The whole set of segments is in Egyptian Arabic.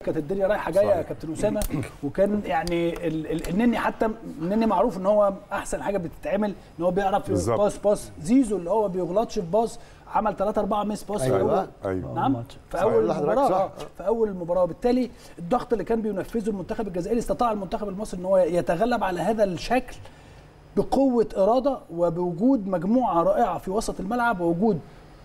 كانت الدنيا رايحه جايه يا كابتن اسامه وكان يعني ال- ال- النني حتى النني معروف ان هو احسن حاجه بتتعمل ان هو بيعرف بالظبط. باص باص زيزو اللي هو بيغلطش في باص عمل 3 4 ميس باص أيوة. في أول- ايوه نعم في صح، اول لحظة المباراه صح. آه، في اول المباراه وبالتالي الضغط اللي كان بينفذه المنتخب الجزائري استطاع المنتخب المصري ان هو يتغلب على هذا الشكل بقوه اراده وبوجود مجموعه رائعه في وسط الملعب ووجود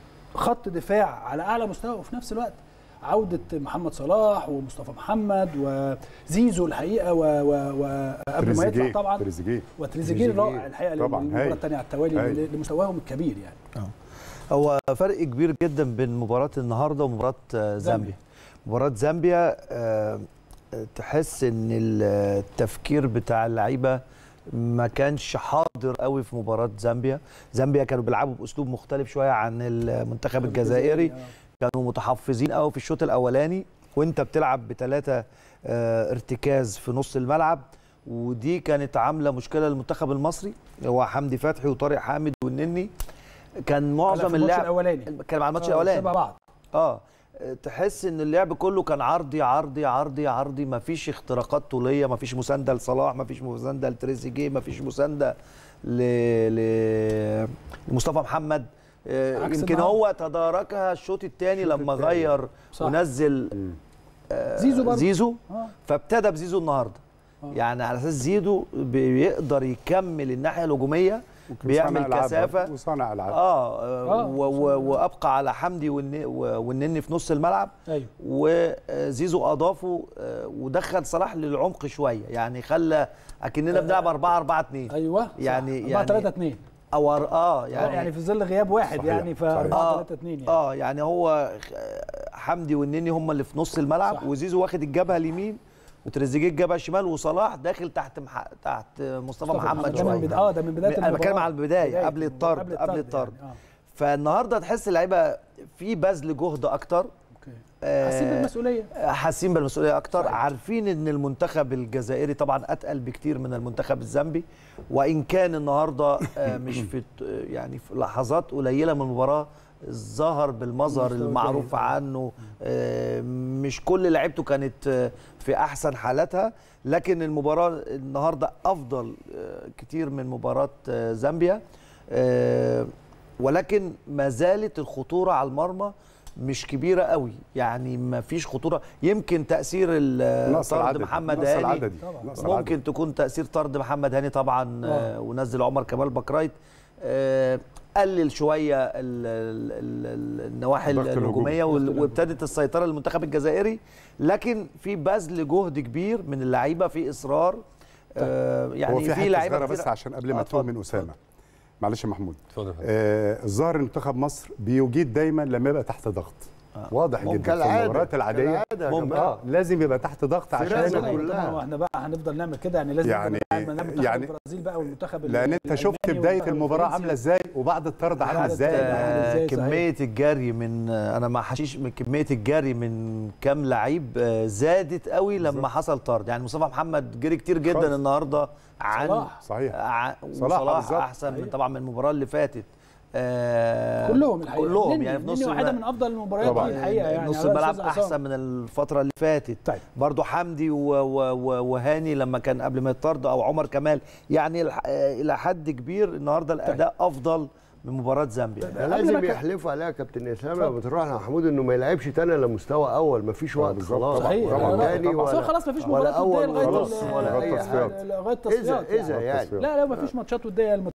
خط دفاع على اعلى مستوى وفي نفس الوقت عوده محمد صلاح ومصطفى محمد وزيزو الحقيقه و- و- وقبل ما يطلع تريزيجيه طبعا تريزيجيه وتريزيجيه تريزيجيه. الرائع الحقيقه طبعاً، للمباراه هايل. الثانيه على التوالي هايل. لمستواهم الكبير يعني هو فرق كبير جدا بين مباراة النهارده ومباراة آه، زامبيا. مباراة زامبيا آه، تحس ان التفكير بتاع اللعيبه ما كانش حاضر قوي في مباراة زامبيا، زامبيا كانوا بيلعبوا باسلوب مختلف شويه عن المنتخب الجزائري، كانوا متحفظين قوي في الشوط الاولاني وانت بتلعب بثلاثه آه، ارتكاز في نص الملعب ودي كانت عامله مشكله للمنتخب المصري هو حمدي فتحي وطارق حامد والنني كان معظم في الماتش اللعب الاولاني كان مع الماتش آه، الاولاني شبه بعض اه تحس ان اللعب كله كان عرضي عرضي عرضي عرضي ما فيش اختراقات طوليه ما فيش مسانده لصلاح ما فيش مسانده لتريزيجيه ما فيش مسانده ل... ل... لمصطفى محمد آه، عكس يمكن النهارده. هو تداركها الشوط الثاني لما التاني. غير صح. ونزل آه، زيزو برضه. زيزو آه. فابتدى بزيزو النهارده آه. يعني على اساس زيزو بيقدر يكمل الناحيه الهجوميه ممكن بيعمل صانع ألعاب كثافه وصانع العاب اه, آه، آه و- و- وابقى على حمدي والن- و- والنني في نص الملعب ايوه وزيزو اضافه آه، ودخل صلاح للعمق شويه يعني خلى اكننا بنلعب 4 4 2 ايوه يعني- 4 يعني 3 2 او اه يعني, يعني يعني في ظل غياب واحد صحيح، يعني ف صحيح. 4 اه 3 2 يعني اه يعني هو آه، حمدي والنني هم اللي في نص الملعب صح. وزيزو واخد الجبهه اليمين وتريزيجيه الجبهه الشمال وصلاح داخل تحت مح... تحت مصطفى محمد ده من شويه بدا- اه ده من بدايه انا بتكلم المباراة. على البدايه بداية قبل المباراة، الطرد قبل الطرد يعني. آه. فالنهارده تحس اللعيبه في بذل جهد اكتر اوكي آه، حاسين بالمسؤوليه حاسين بالمسؤوليه اكتر صحيح. عارفين ان المنتخب الجزائري طبعا اتقل بكتير من المنتخب الزامبي وان كان النهارده آه، مش في يعني في لحظات قليله من المباراه ظهر بالمظهر مستوى المعروف جيد. عنه آه، مش كل لعيبته كانت آه، في احسن حالاتها لكن المباراه النهارده افضل آه، كتير من مباراه آه، زامبيا آه، ولكن ما زالت الخطوره على المرمى مش كبيره قوي يعني ما فيش خطوره يمكن تاثير ال- نقص طرد العدد محمد نقص هاني العددي طبعاً. نقص العددي. ممكن تكون تاثير طرد محمد هاني طبعا آه. آه. ونزل عمر كمال بكرايت آه قلل شويه ال ال ال النواحي الضغط الهجوميه الهجومي. وال- وابتدت السيطره للمنتخب الجزائري لكن في بذل جهد كبير من اللعيبه في اصرار آه هو يعني في في حته لعيبه صغيره كتير- بس عشان قبل آه، ما تتوه اتفضل، من اسامه معلش يا محمود اتفضل يا فندم. آه الظاهر ان منتخب مصر بيجيد دايما لما يبقى تحت ضغط واضح ممكن جدا في كالعادة، المباريات العاديه كالعادة يا ممكن. جماعة. اه لازم يبقى تحت ضغط عشان فرقنا أيوة كلها. طبعا احنا بقى هنفضل نعمل كده يعني لازم يعني- نبقى مع منتخب يعني- البرازيل بقى والمنتخب ال- لان انت شفت الألماني بدايه والمنتخب المباراه الفرنسي. عامله ازاي وبعد الطرد عامله بعد ازاي الطرد. آه، إزاي صحيح. كميه الجري من آه، انا ما حشيش من كميه الجري من كام لعيب آه، زادت قوي لما حصل طرد يعني مصطفى محمد جري كتير جدا خالص. النهارده عن صلاح. صحيح. ع- صلاح وصلاح بالظبط. احسن من صحيح. طبعا من المباراه اللي فاتت آه كلهم الحقيقه كلهم نني- يعني في نص نني واحده الملعب من افضل المباريات طبعاً. دي الحقيقه يعني نص على الملعب أستاذ عصام. احسن من الفتره اللي فاتت طيب. برضو حمدي و- و- و- وهاني لما كان قبل ما يطرد او عمر كمال يعني الح- آه، الى حد كبير النهارده الاداء افضل من مباراه زامبيا ده قبل ما لازم كان- يحلفوا عليها يا كابتن اسلام لما تروح لمحمود انه ما يلعبش تاني الا مستوى اول ما فيش وقت بالظبط. خلاص صحيح طبعاً. لا، لا، تاني بس هو ولا خلاص مفيش ولا مباراه وديه اول لغايه ونص ال- ولا اي تصفيات. حاجه لغايه اذا التصفيات اذا يعني. يعني لا لا مفيش ماتشات وديه